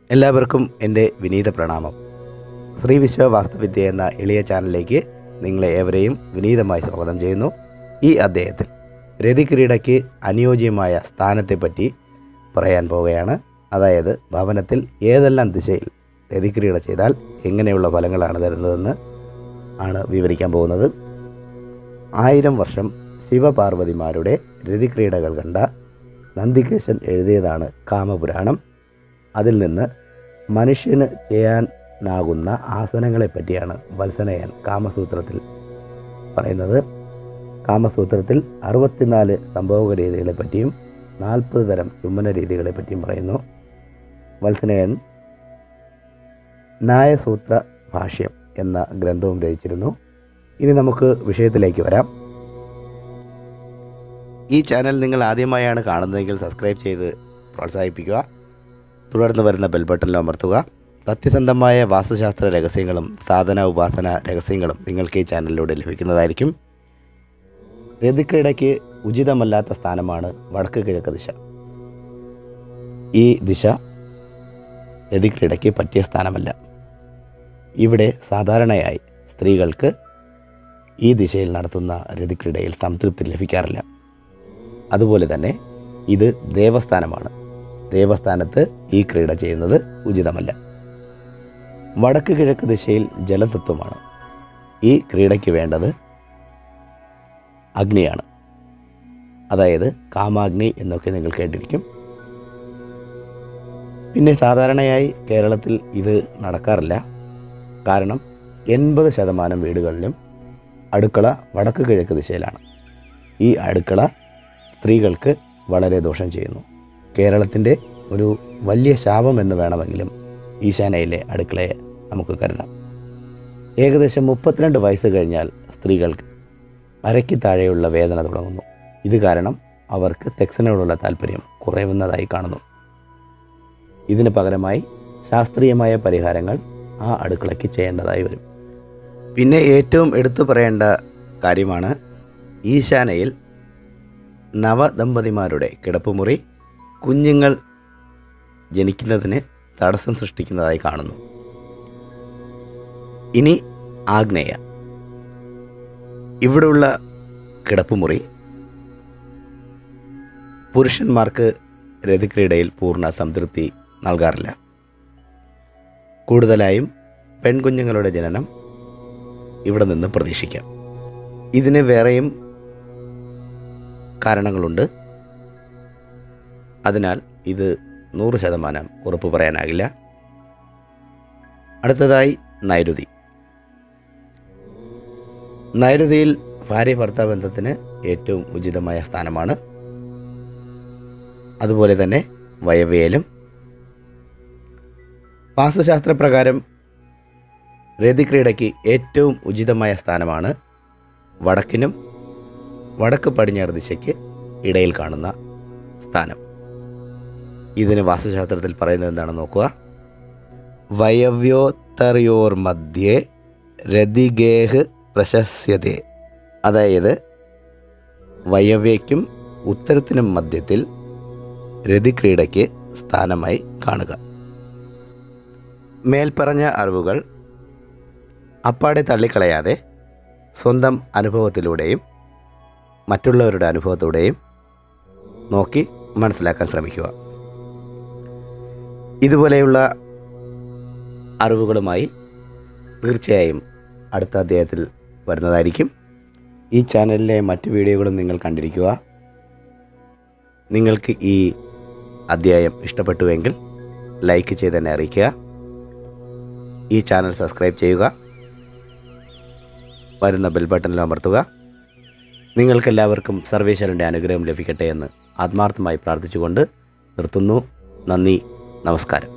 എല്ലാവർക്കും എൻ്റെ വിനീത പ്രണാമം ശ്രീ വിശ്വ വാസ്തുവിദ്യ എന്ന എളിയ ചാനലിലേക്ക് നിങ്ങളെ ഏവരെയും വിനീതമായി സ്വാഗതം ചെയ്യുന്നു ഈ അധ്യായത്തിൽ രതിക്രീഡയ്ക്ക് അനുയോജ്യമായ സ്ഥാനത്തെപ്പറ്റി പറയാൻ പോവുകയാണ് അതായത് ഭവനത്തിൽ ഏതെല്ലാം ദിശയിൽ രതിക്രീഡ ചെയ്താൽ എങ്ങനെയുള്ള ഫലങ്ങളാണ് തരുന്നതെന്ന് ആണ് വിവരിക്കാൻ പോകുന്നത് ആയിരം വർഷം ശിവപാർവതിമാരുടെ രതിക്രീഡകൾ കണ്ട നന്ദികേശൻ എഴുതിയതാണ് കാമപുരാണം അതിൽ നിന്ന് മനുഷ്യന് ചെയ്യാനാകുന്ന ആസനങ്ങളെ പറ്റിയാണ് വത്സനയൻ കാമസൂത്രത്തിൽ പറയുന്നത് കാമസൂത്രത്തിൽ അറുപത്തിനാല് സംഭവക രീതികളെ പറ്റിയും നാൽപ്പത് തരം ചുമ്മന രീതികളെ പറ്റിയും പറയുന്നു വത്സനയൻ ന്യായസൂത്ര ഭാഷ്യം എന്ന ഗ്രന്ഥവും രചിച്ചിരുന്നു ഇനി നമുക്ക് വിഷയത്തിലേക്ക് വരാം ഈ ചാനൽ നിങ്ങൾ ആദ്യമായാണ് കാണുന്നതെങ്കിൽ സബ്സ്ക്രൈബ് ചെയ്ത് പ്രോത്സാഹിപ്പിക്കുക തുടർന്ന് വരുന്ന ബെൽ ബട്ടണിൽ അമർത്തുക സത്യസന്ധമായ വാസ്തുശാസ്ത്ര രഹസ്യങ്ങളും സാധന ഉപാസന രഹസ്യങ്ങളും നിങ്ങൾക്ക് ഈ ചാനലിലൂടെ ലഭിക്കുന്നതായിരിക്കും രതിക്രീഡയ്ക്ക് ഉചിതമല്ലാത്ത സ്ഥാനമാണ് വടക്ക് കിഴക്ക് ദിശ ഈ ദിശ രതിക്രീഡയ്ക്ക് പറ്റിയ സ്ഥാനമല്ല ഇവിടെ സാധാരണയായി സ്ത്രീകൾക്ക് ഈ ദിശയിൽ നടത്തുന്ന രതിക്രീഡയിൽ സംതൃപ്തി ലഭിക്കാറില്ല അതുപോലെ തന്നെ ഇത് ദേവസ്ഥാനമാണ് ദേവസ്ഥാനത്ത് ഈ ക്രീഡ ചെയ്യുന്നത് ഉചിതമല്ല വടക്ക് കിഴക്ക് ദിശയിൽ ജലതത്വമാണ് ഈ ക്രീഡയ്ക്ക് വേണ്ടത് അഗ്നിയാണ് അതായത് കാമാഗ്നി എന്നൊക്കെ നിങ്ങൾ കേട്ടിരിക്കും പിന്നെ സാധാരണയായി കേരളത്തിൽ ഇത് നടക്കാറില്ല കാരണം എൺപത് ശതമാനം വീടുകളിലും അടുക്കള വടക്ക് കിഴക്ക് ദിശയിലാണ് ഈ അടുക്കള സ്ത്രീകൾക്ക് വളരെ ദോഷം ചെയ്യുന്നു കേരളത്തിൻ്റെ ഒരു വലിയ ശാപം എന്ന് വേണമെങ്കിലും ഈശാനയിലെ അടുക്കളയെ നമുക്ക് കരുതാം ഏകദേശം മുപ്പത്തിരണ്ട് വയസ്സ് കഴിഞ്ഞാൽ സ്ത്രീകൾക്ക് അരയ്ക്ക് താഴെയുള്ള വേദന തുടങ്ങുന്നു ഇത് കാരണം അവർക്ക് സെക്സിനോടുള്ള താല്പര്യം കുറയുന്നതായി കാണുന്നു ഇതിന് പകരമായി ശാസ്ത്രീയമായ പരിഹാരങ്ങൾ ആ അടുക്കളയ്ക്ക് ചെയ്യേണ്ടതായി വരും പിന്നെ ഏറ്റവും എടുത്തു പറയേണ്ട കാര്യമാണ് ഈശാനയിൽ നവദമ്പതിമാരുടെ കിടപ്പുമുറി കുഞ്ഞുങ്ങൾ ജനിക്കുന്നതിന് തടസ്സം സൃഷ്ടിക്കുന്നതായി കാണുന്നു ഇനി ആഗ്നേയ ഇവിടെയുള്ള കിടപ്പുമുറി പുരുഷന്മാർക്ക് രതിക്രീഡയിൽ പൂർണ്ണ സംതൃപ്തി നൽകാറില്ല കൂടുതലായും പെൺകുഞ്ഞുങ്ങളുടെ ജനനം ഇവിടെ നിന്ന് പ്രതീക്ഷിക്കാം ഇതിന് വേറെയും കാരണങ്ങളുണ്ട് അതിനാൽ ഇത് നൂറ് ശതമാനം ഉറപ്പ് പറയാനാകില്ല അടുത്തതായി നൈരുതി നൈരുതിയിൽ ഭാര്യ ഭർത്താവ് ബന്ധത്തിന് ഏറ്റവും ഉചിതമായ സ്ഥാനമാണ് അതുപോലെ തന്നെ വയവേലും വാസ്തുശാസ്ത്രപ്രകാരം രതിക്രീഡയ്ക്ക് ഏറ്റവും ഉചിതമായ സ്ഥാനമാണ് വടക്കിനും വടക്ക് പടിഞ്ഞാറ് ദിശയ്ക്ക് ഇടയിൽ കാണുന്ന സ്ഥാനം ഇതിന് വാസ്തുശാസ്ത്രത്തിൽ പറയുന്നത് എന്താണെന്ന് നോക്കുക വയവ്യോത്തരയോർ മധ്യേ രതിഗേഹ് പ്രശസ്യതേ അതായത് വയവ്യയ്ക്കും ഉത്തരത്തിനും മധ്യത്തിൽ രതിക്രീഡയ്ക്ക് സ്ഥാനമായി കാണുക മേൽപ്പറഞ്ഞ അറിവുകൾ അപ്പാടെ തള്ളിക്കളയാതെ സ്വന്തം അനുഭവത്തിലൂടെയും മറ്റുള്ളവരുടെ അനുഭവത്തോടെയും നോക്കി മനസ്സിലാക്കാൻ ശ്രമിക്കുക ഇതുപോലെയുള്ള അറിവുകളുമായി തീർച്ചയായും അടുത്ത അധ്യായത്തിൽ വരുന്നതായിരിക്കും ഈ ചാനലിലെ മറ്റ് വീഡിയോകളും നിങ്ങൾ കണ്ടിരിക്കുക നിങ്ങൾക്ക് ഈ അധ്യായം ഇഷ്ടപ്പെട്ടുവെങ്കിൽ ലൈക്ക് ചെയ്ത് തന്നെ അറിയിക്കുക ഈ ചാനൽ സബ്സ്ക്രൈബ് ചെയ്യുക വരുന്ന ബെൽ ബട്ടണിൽ അമർത്തുക നിങ്ങൾക്കെല്ലാവർക്കും സർവേശ്വരൻ്റെ അനുഗ്രഹം ലഭിക്കട്ടെ എന്ന് ആത്മാർത്ഥമായി പ്രാർത്ഥിച്ചുകൊണ്ട് നിർത്തുന്നു നന്ദി നമസ്കാരം